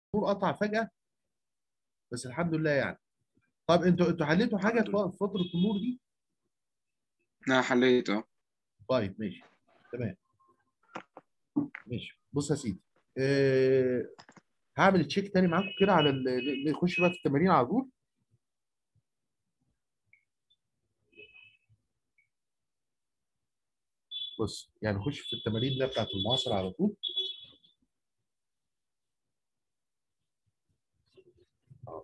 النور قطع فجاه بس الحمد لله يعني طب انتوا انتوا حليتوا حاجه في فتره النور دي لا حليته طيب ماشي تمام ماشي بص يا سيدي أه هعمل تشيك تاني معاكم كده على ال- نخش بقى في التمارين على طول بص يعني نخش في التمارين اللي هي بتاعت المعاصرة على طول آه.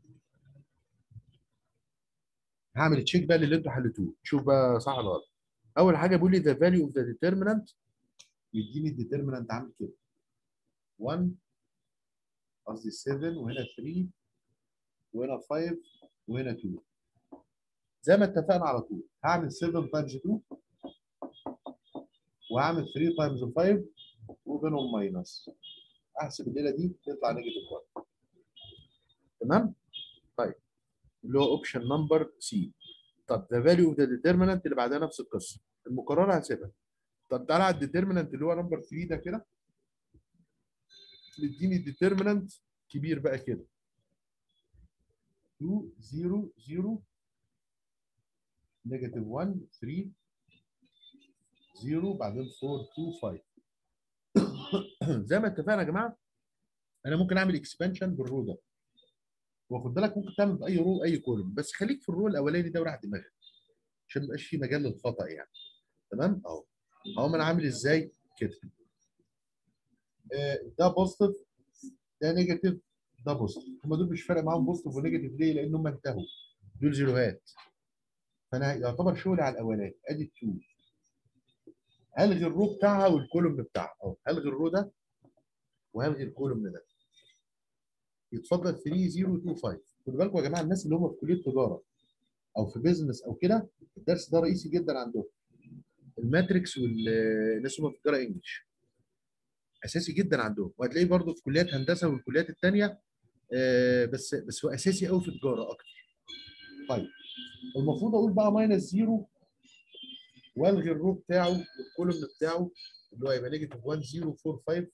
هعمل تشيك بقى للي انتوا حليتوه شوف بقى صح ولا غلط اول حاجه بيقول لي the value of the determinant يديني الديترمينانت عامل كده 1 قصدي 7 وهنا 3 وهنا 5 وهنا 2 زي ما اتفقنا على طول هعمل 7 تايمز 2 وهعمل 3 تايمز 5 وبينهم ماينس احسب الليله دي تطلع نيجاتيف 1 تمام طيب اللي هو اوبشن نمبر سي طب ذا فاليو اوف ذا ديترمينانت اللي بعدها نفس القصه المقرره هسيبها طب تعالى على الديترمينانت اللي هو نمبر 3 ده كده مديني الديترمينانت كبير بقى كده 2 0 0 نيجاتيف 1 3 0 بعدين 4 2 5 زي ما اتفقنا يا جماعه انا ممكن اعمل اكسبانشن بالرو ده واخد بالك ممكن تعمل باي رو اي كولوم بس خليك في الرو الاولاني ده وراح دماغك عشان ما يبقاش في مجال للخطا يعني تمام اهو اهو انا عامل ازاي كده آه، ده بوزيتيف ده نيجاتيف ده بوزيتيف هم دول مش فارق معاهم بوزيتيف ونيجاتيف ليه؟ لان هم انتهوا دول زيروهات فانا يعتبر شغلي على الاولاني ادي 2 هلغي الرو بتاعها والكولوم بتاعها اهو هلغي الرو ده وهلغي الكولوم ده يتفضل 3 0 2 5 خدوا بالكم يا جماعه الناس اللي هم في كليه تجاره او في بيزنس او كده الدرس ده رئيسي جدا عندهم الماتريكس والناس اللي هم في تجاره انجلش اساسي جدا عندهم وهتلاقيه برضه في كليات هندسه والكليات الثانيه بس بس هو اساسي قوي في تجاره اكتر طيب المفروض اقول بقى ماينس زيرو والغي الرو بتاعه والكولوم بتاعه اللي هو هيبقى نيجاتيف 1 0 4 5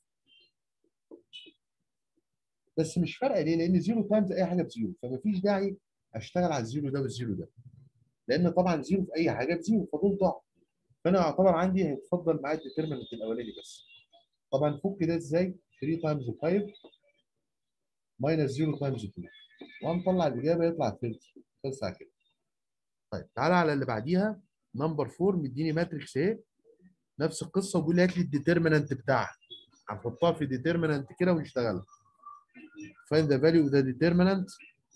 بس مش فارقه ليه؟ لان زيرو تايمز اي حاجه بزيرو فمفيش داعي اشتغل على الزيرو ده والزيرو ده لان طبعا زيرو في اي حاجه بزيرو فدول ضعف فانا يعتبر عندي هيتفضل معايا الديترمنت الاولاني بس طبعا فك ده ازاي 3 تايمز 5 ماينس 0 تايمز 2 وهنطلع الاجابه يطلع 30 خلص على كده طيب تعالى على اللي بعديها نمبر 4 مديني ماتريكس اهي نفس القصه وبيقول لي هات لي الديترمنت بتاعها هنحطها في ديترمنت كده ونشتغلها find the value of the determinant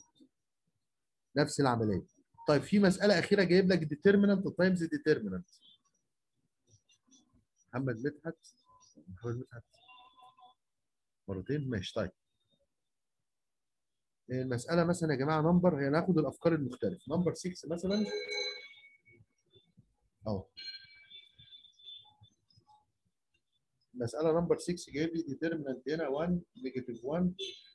نفس العمليه طيب في مساله اخيره جايب لك determinant times determinant محمد مدحت محمد مدحت مرتين ماشي طيب المساله مثلا يا جماعه نمبر هي ناخد الافكار المختلفه نمبر 6 مثلا اهو مساله نمبر 6 جايب لي determinant هنا 1 نيجاتيف 1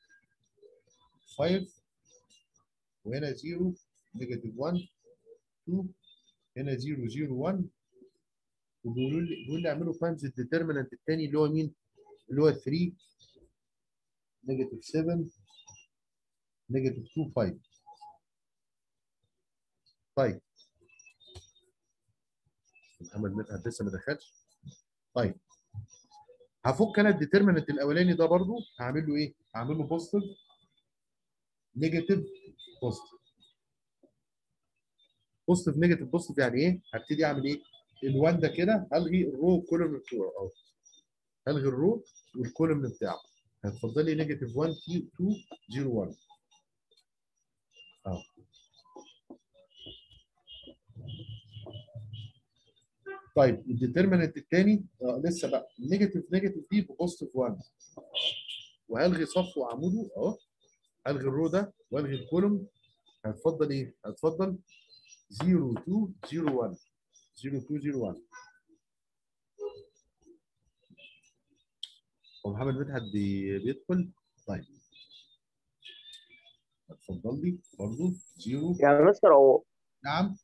5 وهنا 0 نيجاتيف 1 2 هنا 0 0 1 وبيقولوا لي بيقول لي اعملوا تايمز الديترمنت الثاني اللي هو مين؟ اللي هو 3 نيجاتيف 7 نيجاتيف 2 5 طيب محمد مدحت لسه ما دخلش طيب هفك انا الديترمنت الاولاني ده برضو هعمل له ايه؟ هعمل له بوزيتيف نيجاتيف بوزيتيف بوزيتيف نيجاتيف بوزيتيف يعني ايه؟ هبتدي اعمل ايه؟ ال1 ده كده هلغي الرو كولوم بتوعه اهو هلغي الرو والكولوم بتاعه هتفضل لي نيجاتيف 1 2 0 1 اهو طيب الديترمنت الثاني آه لسه بقى نيجاتيف نيجاتيف دي بوزيتيف 1 وهلغي صف وعموده اهو هلغي الرو ده والغي الكولوم هتفضل ايه؟ هتفضل 0 2 0 1 0 2 0 1 هو محمد مدحت بي- بيدخل طيب اتفضل لي برضه 0 يعني مستر هو نعم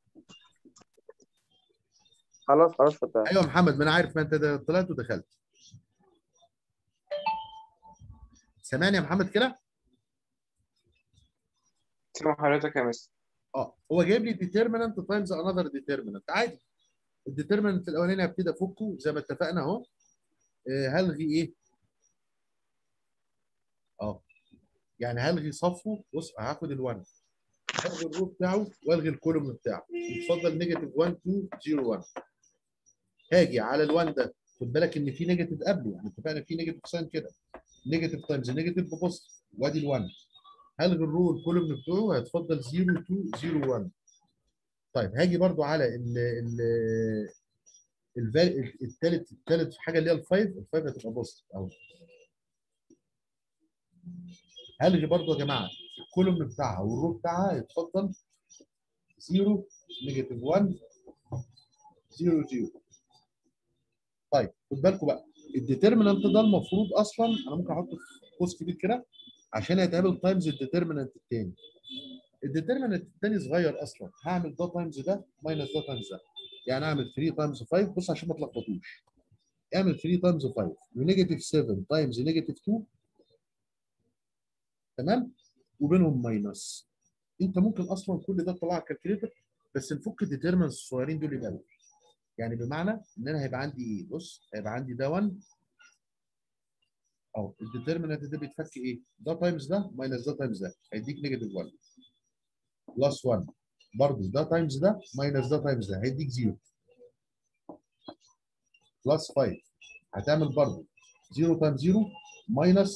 خلاص خلاص فتح ايوه محمد ما انا عارف ما انت ده طلعت ودخلت سامعني يا محمد كده سامع حضرتك يا مستر اه هو جايب لي determinant تايمز انذر determinant عادي الديترمنت الاولاني هبتدي افكه زي ما اتفقنا اهو آه، هلغي ايه؟ اه يعني هلغي صفه بص هاخد ال1 هلغي الرو بتاعه والغي الكولوم بتاعه يتفضل نيجاتيف 1 2 0 1 هاجي على ال1 ده خد بالك ان في نيجاتيف قبله يعني اتفقنا في نيجاتيف ساين كده نيجاتيف تايمز نيجاتيف ببوست وادي ال1 هلغي الرو والكولوم بتوعه هيتفضل 0 2 0 1 طيب هاجي برضو على ال ال الفال- التالت التالت حاجه اللي هي الفايف الفايف هتبقى بوست اهو هلغي برضو يا جماعه الكولوم بتاعها والرو بتاعها يتفضل 0 نيجاتيف 1 0 0 طيب خد بالكم بقى الديترمينانت ده المفروض اصلا انا ممكن احطه في قوس كبير كده عشان يتقابل تايمز الديترمينانت الثاني الديترمينانت الثاني صغير اصلا هعمل ده تايمز ده ماينس ده تايمز ده يعني اعمل 3 تايمز 5 بص عشان ما تلخبطوش اعمل 3 تايمز 5 ونيجاتيف 7 تايمز نيجاتيف 2 تمام وبينهم ماينس انت ممكن اصلا كل ده تطلع الكالكليتر بس نفك الديترمنز الصغيرين دول يبقى يعني بمعنى ان انا هيبقى عندي ايه بص هيبقى عندي ده 1 اهو الديترمنت ده بيتفك ايه ده تايمز ده ماينس ده تايمز ده هيديك نيجاتيف 1 بلس 1 برضه ده تايمز ده ماينس ده تايمز ده هيديك 0 بلس 5 هتعمل برضه 0 تايمز 0 ماينس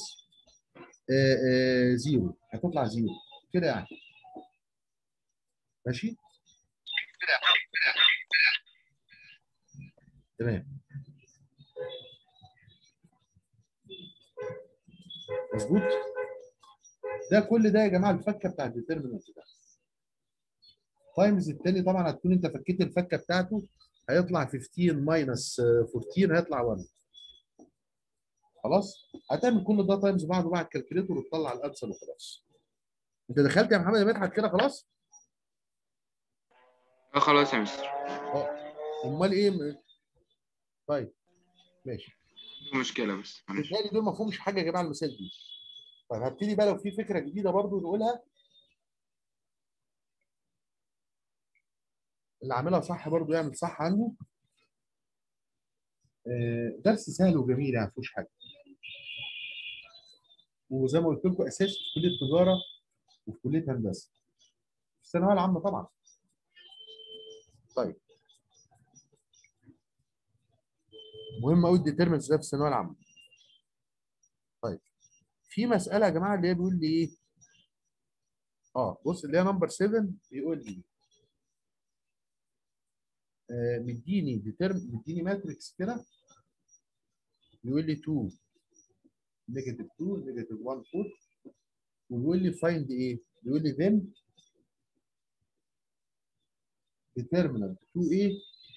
0 هتطلع 0 كده يعني ماشي تمام مظبوط ده كل ده يا جماعه الفكه بتاع الديترمينانت ده تايمز التاني طبعا هتكون انت فكيت الفكه بتاعته هيطلع 15 ماينس 14 هيطلع 1 خلاص هتعمل كل ده تايمز بعضه مع الكالكوليتور وتطلع الانسر وخلاص انت دخلت يا محمد يا مدحت كده خلاص اه خلاص يا مستر امال ايه م- طيب ماشي عندي مشكلة بس معلش بالتالي دول ما فيهمش حاجه يا جماعه المثال دي طيب هبتدي بقى لو في فكره جديده برضو نقولها اللي عاملها صح برضو يعمل صح عنه آه، درس سهل وجميل يعني ما فيهوش حاجه وزي ما قلت لكم اساس في كليه تجاره وفي كليه هندسه في الثانويه العامه طبعا طيب مهم قوي الديترمنتس ده في الثانويه العامه طيب في مساله يا جماعه اللي هي بيقول لي ايه اه بص اللي هي نمبر 7 بيقول لي آه مديني ديترم مديني ماتريكس كده بيقول لي 2 نيجاتيف 2 نيجاتيف 1 4 وبيقول لي فايند ايه؟ بيقول لي then determinant 2a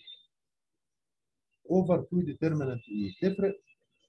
over 2 determinant e تفرق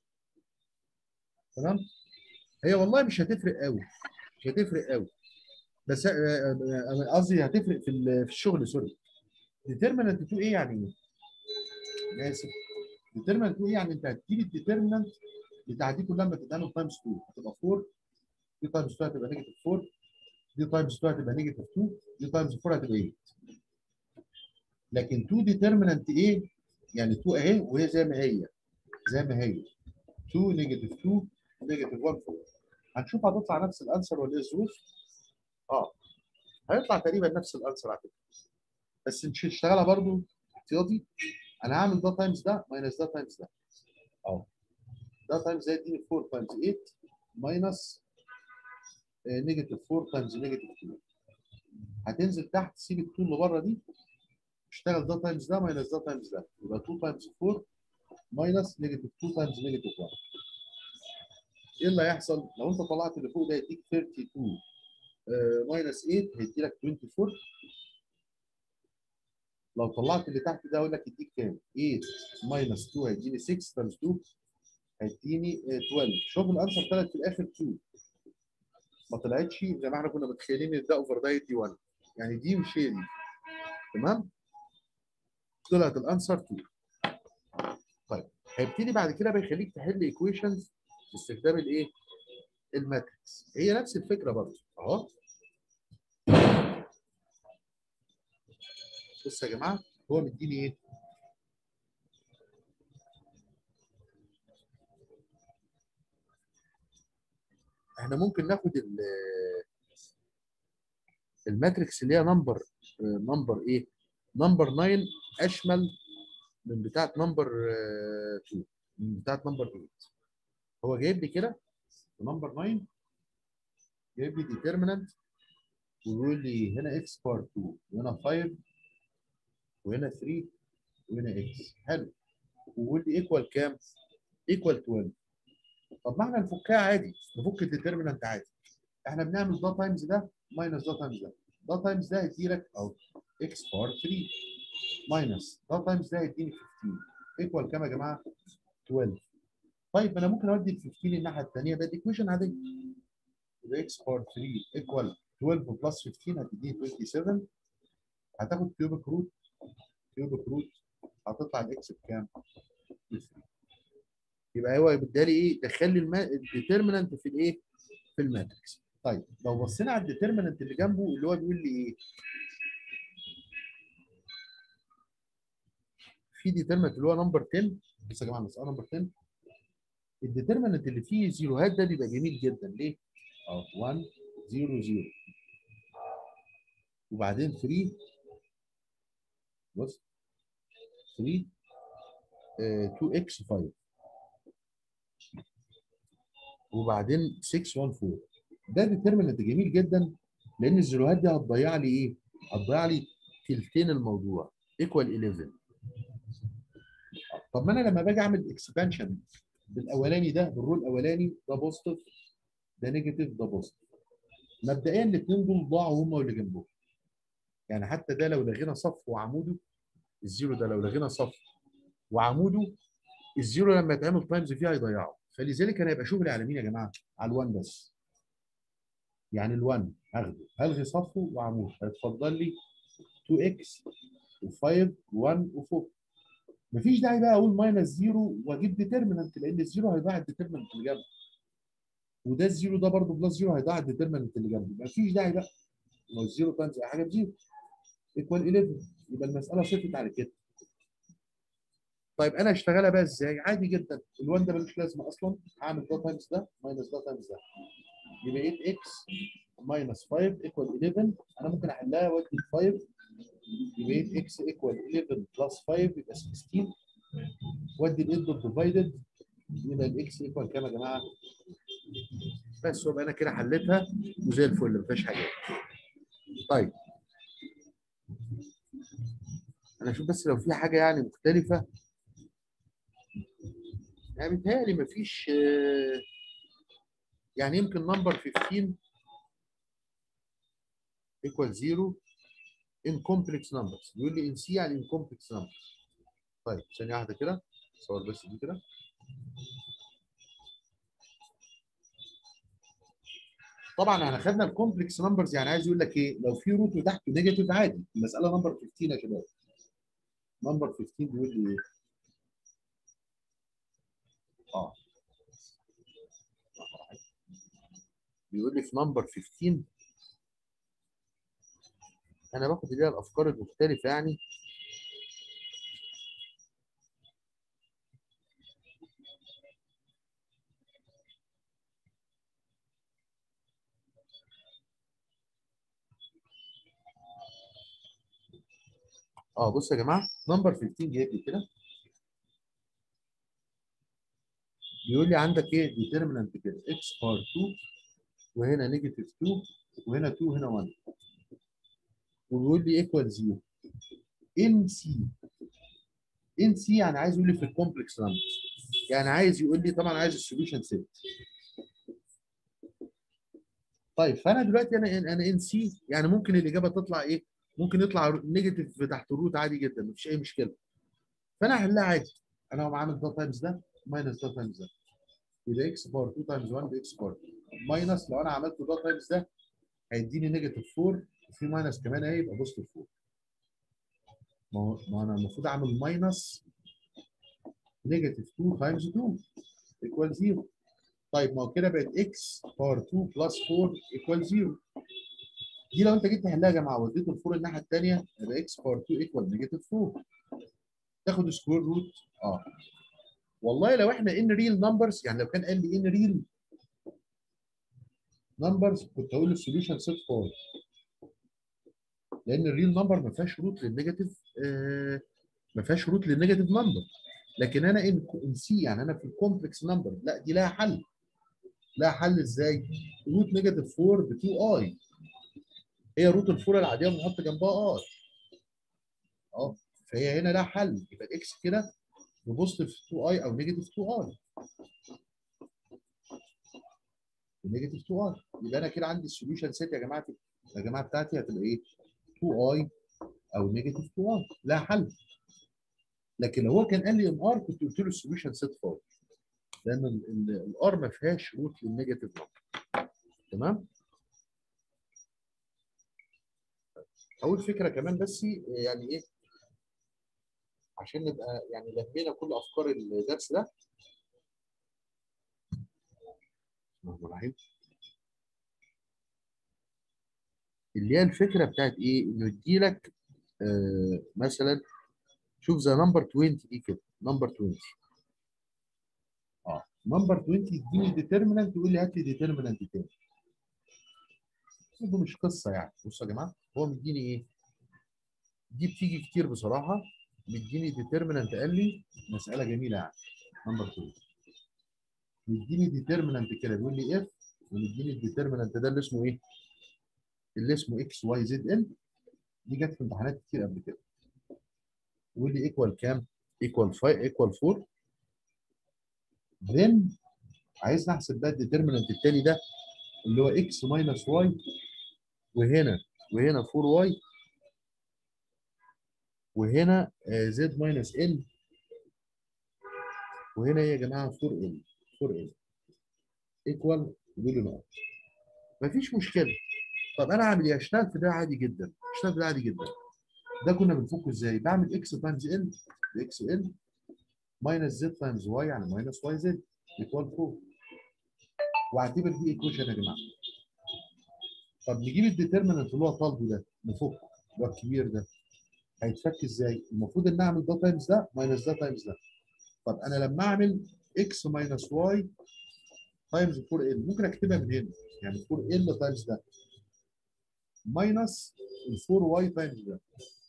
تمام؟ هي والله مش هتفرق قوي مش هتفرق قوي بس آه، آه، آه، قصدي هتفرق في ال- في الشغل سوري determinant 2a يعني ايه؟ أنا اسف determinant 2a يعني انت هتجيب الديترمينانت بتاع دي كلها لما تتعمل تايمز 2 هتبقى 4 دي تايمز 2 هتبقى نيجاتيف 4 دي تايمز 2 هتبقى نيجاتيف 2 دي تايمز 4 هتبقى 8 لكن 2 ديترمينانت ايه؟ يعني 2 اهي وهي زي ما هي زي ما هي 2 نيجاتيف 2 نيجاتيف 1 4 هنشوف هتطلع نفس الانسر ولا ايه الظروف؟ اه هيطلع تقريبا نفس الانسر على فكره بس مش هشتغلها برضو احتياطي انا هعمل ده تايمز ده ماينس ده تايمز ده اهو ده تايمز ده يديني 4 تايمز 8 ماينس نيجاتيف 4 تايمز نيجاتيف 2 هتنزل تحت تسيب ال 2 اللي بره دي تشتغل ده تايمز ده ماينس ده تايمز ده يبقى 2 تايمز 4 ماينس نيجاتيف 2 تايمز نيجاتيف 1 ايه اللي هيحصل؟ لو انت طلعت اللي فوق ده يديك 32 ماينس 8 هيدي لك 24 لو طلعت اللي تحت ده اقول لك يديك كام؟ 8 ماينس 2 هيديني 6 تايمز 2 هيديني آه، 12 شوف الانسر طلعت في الاخر 2 ما طلعتش زي ما احنا كنا متخيلين ان ده اوفر ده يدي 1 يعني دي مش هي دي تمام؟ طلعت الانسر 2 طيب هيبتدي بعد كده بيخليك تحل ايكويشنز باستخدام الايه؟ الماتريكس هي نفس الفكره برضه اهو بص يا جماعه هو مديني ايه احنا ممكن ناخد ال- الماتريكس اللي هي نمبر نمبر ايه نمبر 9 اشمل من بتاعه نمبر 2 من بتاعه نمبر 8 هو جايب لي كده في نمبر 9 جايب لي ديترمينانت ويقول لي هنا اكس بار 2 وهنا 5 وهنا 3 وهنا اكس حلو ويقول لي ايكوال كام؟ ايكوال 12 طب ما احنا نفكها عادي نفك الديترمينانت عادي احنا بنعمل ده تايمز ده ماينس ده تايمز ده ده تايمز ده هيدي لك او اكس بار 3 ماينس ده تايمز ده هيديني 15 ايكوال كام يا جماعه؟ 12 طيب انا ممكن اودي ال 15 الناحيه الثانيه بقت ايكويشن عاديه يبقى اكس بار 3 ايكوال 12 بلس 15 هتديني 27 هتاخد كيوبك روت كيوبك روت هتطلع الاكس بكام؟ ب 3 يبقى هو بالتالي ايه؟ دخل لي الما... الديترمينانت في الايه؟ في الماتريكس. طيب لو بصينا على الديترمينانت اللي جنبه اللي هو بيقول لي ايه؟ في ديترمينانت اللي هو نمبر 10 بص يا جماعه المساله نمبر 10 الديترمينانت اللي فيه زيروهات ده بيبقى جميل جدا ليه؟ اه 1 0 0 وبعدين 3 بص 3 2 اكس 5 وبعدين 6 1 4 ده ديترمينانت جميل جدا لان الزيروهات دي هتضيع لي ايه؟ هتضيع لي تلتين الموضوع ايكوال 11 طب ما انا لما باجي اعمل اكسبانشن بالاولاني ده بالرول الاولاني ده بوزيتيف ده نيجاتيف ده بوزيتيف مبدئيا الاثنين دول ضاعوا هم واللي جنبهم يعني حتى ده لو لغينا صف وعموده الزيرو ده لو لغينا صف وعموده الزيرو لما يتعمل تايمز فيه هيضيعه فلذلك انا هيبقى شغلي على مين يا جماعه؟ على ال1 بس يعني ال1 هاخده هلغي صفه وعمود هيتفضل لي 2x و5 و1 و4 مفيش داعي بقى اقول ماينس زيرو واجيب ديترمينانت لان الزيرو هيضيع الديترمينانت اللي جنبه وده الزيرو ده برضه بلس زيرو هيضيع الديترمينانت اللي جنبه مفيش داعي بقى لو الزيرو تايمز اي حاجه بزيرو ايكوال 11 يبقى المساله صفت على كده طيب انا اشتغلها بقى ازاي؟ عادي جدا ال1 ده ملوش لازمه اصلا هعمل ده تايمز ده ماينس ده تايمز ده يبقى 8 اكس ماينس 5 ايكوال 11 انا ممكن احلها وادي 5 يبقى 8 اكس ايكوال 11 بلس 5 يبقى 16 وادي ال 8 ديفايدد يبقى الاكس ايكوال كام يا جماعه؟ بس يبقى انا كده حليتها وزي الفل ما فيهاش حاجه. طيب انا اشوف بس لو في حاجه يعني مختلفه يعني بيتهيألي مفيش آه، يعني يمكن نمبر 15 equal 0 in complex numbers بيقول لي in C يعني in complex numbers طيب ثانية واحدة كده صور بس دي كده طبعا احنا خدنا الكومبلكس نمبرز يعني عايز يقول لك ايه لو في روت وتحته نيجاتيف عادي المسألة نمبر 15 يا شباب نمبر 15 بيقول لي ايه؟ اه بيقول لي في نمبر 15 انا باخد اللي هي الافكار المختلفه يعني اه بصوا يا جماعه نمبر 15 جايب لي كده بيقول لي عندك ايه ديترمينانت كده اكس بار 2 وهنا نيجاتيف 2 وهنا 2 هنا 1 وبيقول لي ايكوال 0 ان سي ان سي يعني عايز يقول لي في الكومبلكس نمبرز يعني عايز يقول لي طبعا عايز السوليوشن سيت طيب فانا دلوقتي انا انا ان سي يعني ممكن الاجابه تطلع ايه؟ ممكن يطلع نيجاتيف تحت الروت عادي جدا مفيش اي مشكله فانا هحلها عادي انا هقوم عامل ده تايمز ده ماينس ده تايمز ده يبقى اكس بار 2 تايمز 1 باكس بار ماينس لو انا عملت ده تايمز ده هيديني نيجاتيف 4 وفي ماينس كمان اهي يبقى بوزيتيف 4 ما هو ما انا المفروض اعمل ماينس نيجاتيف 2 تايمز 2 ايكوال 0 طيب ما هو كده بقت x باور 2 بلس 4 ايكوال 0 دي لو انت جيت تحلها يا جماعه وديت الفور الناحيه الثانيه يبقى x باور 2 ايكوال نيجاتيف 4 تاخد سكوير روت اه والله لو احنا ان ريل نمبرز يعني لو كان قال لي ان ريل نمبرز كنت اقول السوليوشن سيت فور لان الريل نمبر ما فيهاش روت للنيجاتيف آه ما فيهاش روت للنيجاتيف نمبر لكن انا ان ان سي يعني انا في الكومبلكس نمبر لا دي لها حل لها حل ازاي؟ روت نيجاتيف 4 ب 2 اي هي روت الفور العاديه بنحط جنبها اي اه فهي هنا لها حل يبقى الاكس كده بوزيتيف 2 اي او نيجاتيف 2 اي نيجاتيف 2 اي يبقى انا كده عندي السوليوشن سيت يا جماعه يا جماعه بتاعتي هتبقى ايه؟ 2 اي او نيجاتيف 2 اي لها حل لكن لو هو كان قال لي ام ار كنت قلت له السوليوشن سيت فاضي لان الار ما فيهاش روت للنيجاتيف نمبر تمام؟ اول فكره كمان بس يعني ايه عشان نبقى يعني لمينا كل افكار الدرس ده الرحمن الرحيم اللي هي الفكره بتاعت ايه؟ انه يديلك آه مثلا شوف زي نمبر 20 دي كده نمبر 20 اه نمبر 20 يديني ديترمينانت يقول لي هات لي ديترمينانت تاني ده مش قصه يعني بصوا يا جماعه هو مديني ايه؟ دي بتيجي كتير بصراحه مديني ديترمينانت قال لي مساله جميله يعني نمبر 2 مديني ديترمينانت كده بيقول لي اف ومديني الديترمينانت ده اللي اسمه ايه؟ اللي اسمه اكس واي زد ان دي جت في امتحانات كتير قبل كده يقول لي ايكوال كام؟ ايكوال 5 ايكوال 4 then عايز نحسب بقى الديترمينانت التاني ده اللي هو اكس ماينس واي وهنا وهنا 4 واي وهنا زد ماينس ال وهنا يا جماعه 4 ال 4 ال ايكوال يقول لي نقط مفيش مشكله طب انا اعمل ايه؟ اشتغل في ده عادي جدا اشتغل في ده عادي جدا ده كنا بنفكه ازاي؟ بعمل اكس تايمز ال اكس ال ماينس زد تايمز واي يعني ماينس واي زد ايكوال 4 واعتبر دي ايكويشن يا جماعه طب نجيب الديترمينانت اللي هو طالبه ده نفكه اللي هو الكبير ده هيتفك ازاي؟ المفروض ان اعمل ده تايمز ده ماينس ده تايمز ده طب انا لما اعمل اكس ماينس واي تايمز 4 ال ممكن اكتبها من هنا يعني 4 ال تايمز ده ماينس ال 4 واي تايمز ده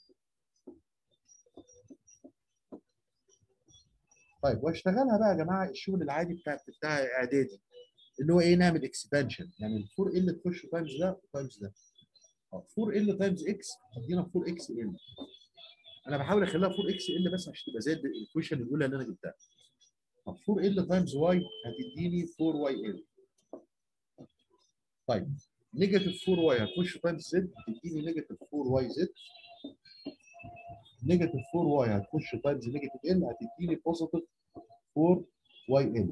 طيب واشتغلها بقى يا جماعه الشغل العادي بتاع بتاع اعدادي اللي هو ايه نعمل اكسبانشن يعني ال 4 ال تخش تايمز ده وتايمز ده 4 ال تايمز اكس هتدينا 4 اكس ال انا بحاول اخليها 4 اكس ال بس عشان تبقى زي الايكويشن الاولى اللي انا جبتها طب 4 ال تايمز واي هتديني 4 واي ال طيب نيجاتيف 4 واي هتخش تايمز زد هتديني نيجاتيف 4 واي زد نيجاتيف 4 واي هتخش تايمز نيجاتيف ال هتديني بوزيتيف 4 واي ال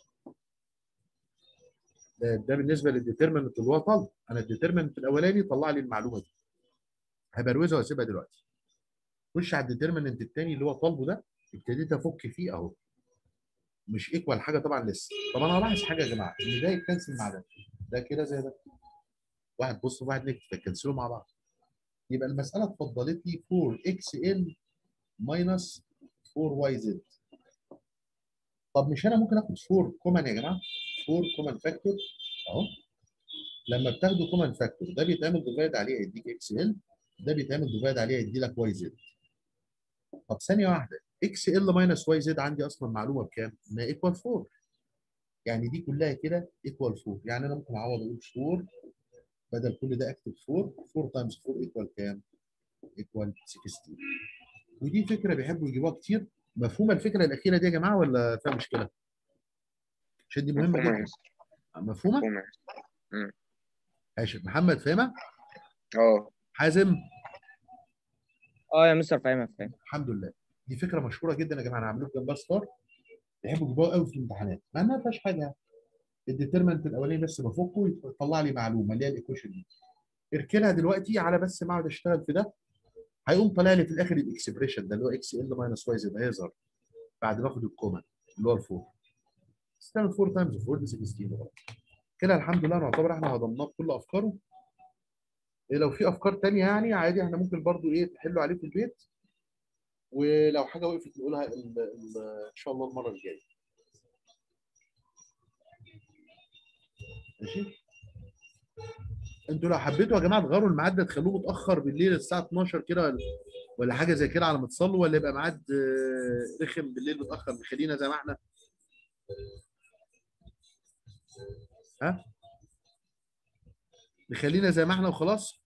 ده, ده بالنسبه للديترمنت اللي هو طالب انا الديترمنت الاولاني طلع لي المعلومه دي هبروزها واسيبها دلوقتي خش على الديترمنت الثاني اللي هو طالبه ده ابتديت افك فيه اهو مش ايكوال حاجه طبعا لسه طب انا هلاحظ حاجه يا جماعه ان ده يتكنسل مع ده ده كده زي ده واحد بص وواحد نكتب فيكنسلوا مع بعض يبقى المساله اتفضلت لي 4 اكس ال ماينس 4 واي زد طب مش انا ممكن اخد 4 كومن يا جماعه 4 كومن فاكتور اهو لما بتاخدوا كومن فاكتور ده بيتعمل ديفايد عليه يديك اكس ال ده بيتعمل ديفايد عليه يدي لك واي زد طب ثانيه واحده اكس ال ماينس واي زد عندي اصلا معلومه بكام؟ انها ايكوال 4 يعني دي كلها كده ايكوال 4 يعني انا ممكن اعوض اقول 4 بدل كل ده اكتب 4 4 تايمز 4 ايكوال كام؟ ايكوال 16 ودي فكره بيحبوا يجيبوها كتير مفهومه الفكره الاخيره دي يا جماعه ولا فيها مشكله؟ عشان دي مهمه مفهومة يا جدا مستر مفهومه؟ مفهومة يا مستر. ماشي محمد فاهمها؟ اه حازم اه يا مستر فاهمها فاهم الحمد لله دي فكره مشهوره جدا يا جماعه انا عامل لكم جنبها ستار بيحبوا يجيبوها قوي في الامتحانات مع انها ما فيهاش حاجه الديترمنت الاولاني بس بفكه يطلع لي معلومه اللي هي الايكويشن دي اركنها دلوقتي على بس ما اقعد اشتغل في ده هيقوم طالع لي في الاخر الاكسبريشن ده اللي هو اكس ال ماينس واي زد هيظهر بعد ما اخد الكومن اللي هو الفور تعمل 4 تايمز 4 ب 16 غلط كده الحمد لله نعتبر احنا هضمناه بكل افكاره إيه لو في افكار تانية يعني عادي احنا ممكن برضو ايه تحلوا عليه في البيت ولو حاجه وقفت نقولها ال- ال- ان شاء الله المره الجايه ماشي انتوا لو حبيتوا يا جماعه تغيروا الميعاد ده تخلوه متاخر بالليل الساعه 12 كده ولا حاجه زي كده على ما تصلوا ولا يبقى ميعاد آه، رخم بالليل متاخر نخلينا زي ما احنا ها نخلينا زي ما احنا وخلاص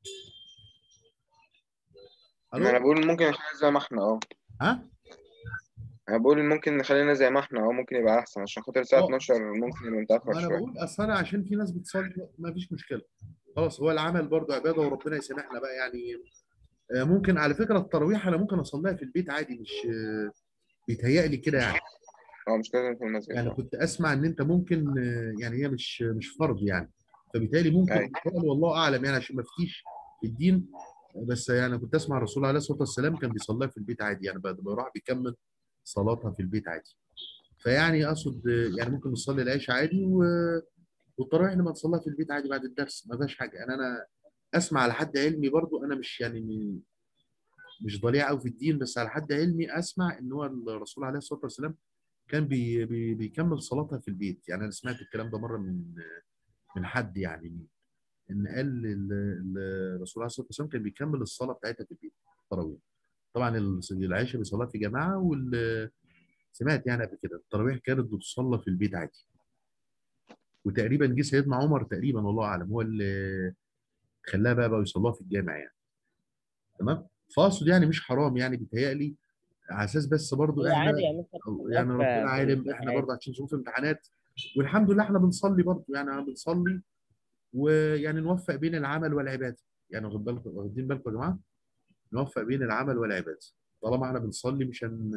ما انا الو بقول ممكن نخلينا زي ما احنا اه ها انا بقول ممكن نخلينا زي ما احنا اه ممكن يبقى احسن عشان خاطر الساعة اه 12 ممكن يبقى متأخر ما انا شوية بقول اصل انا عشان في ناس بتصلي ما فيش مشكله خلاص هو العمل برضو عباده وربنا يسامحنا بقى يعني آه، ممكن على فكره التراويح انا ممكن اصليها في البيت عادي مش آه، بيتهيألي كده يعني اه مش لازم في المسجد يعني اه كنت اسمع ان انت ممكن آه، يعني هي مش مش فرض يعني فبالتالي ممكن ايوه يقال والله اعلم يعني عشان ما افتيش في الدين بس يعني كنت اسمع الرسول عليه الصلاه والسلام كان بيصليها في البيت عادي يعني بعد ما يروح بيكمل صلاتها في البيت عادي فيعني اقصد آه، يعني ممكن نصلي العشاء عادي و... والتراويح لما تصليها في البيت عادي بعد الدرس ما فيهاش حاجه انا انا اسمع على حد علمي برضو انا مش يعني م- مش ضليع قوي في الدين بس على حد علمي اسمع ان هو الرسول عليه الصلاه والسلام كان بي بي بيكمل صلاتها في البيت يعني انا سمعت الكلام ده مره من من حد يعني ان قال ال- ال- الرسول عليه الصلاه والسلام كان بيكمل الصلاه بتاعتها في البيت التراويح طبعا ال- العشاء بيصليها في جماعه وال سمعت يعني قبل كده التراويح كانت بتصلى في البيت عادي وتقريبا جه سيدنا عمر تقريبا والله اعلم هو اللي خلاها بقى بقى يصلوها في الجامع يعني تمام فاقصد يعني مش حرام يعني بيتهيألي على اساس بس برضو هو احنا عادي يا مستر أو يعني خلاف ربنا في عالم البيت احنا عادي برضو عشان ظروف امتحانات والحمد لله احنا بنصلي برضو يعني بنصلي ويعني نوفق بين العمل والعباده يعني واخد بالكم واخدين بالكم يا جماعه نوفق بين العمل والعباده طالما احنا بنصلي مش هن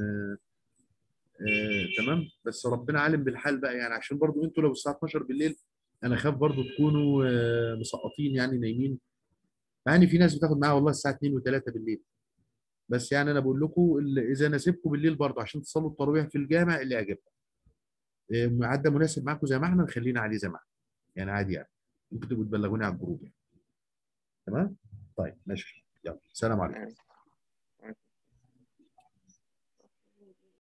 آه، تمام بس ربنا عالم بالحال بقى يعني عشان برضو انتوا لو الساعه 12 بالليل انا خاف برضو تكونوا آه، مسقطين يعني نايمين يعني في ناس بتاخد معاها والله الساعه 2 و3 بالليل بس يعني انا بقول لكم اللي- اذا ناسبكم بالليل برضو عشان تصلوا التراويح في الجامع اللي يعجبكم آه، ميعاد ده مناسب معاكم زي ما احنا نخلينا عليه زي ما احنا يعني عادي يعني ممكن تبقوا تبلغوني على الجروب يعني تمام طيب ماشي يلا سلام عليكم يعني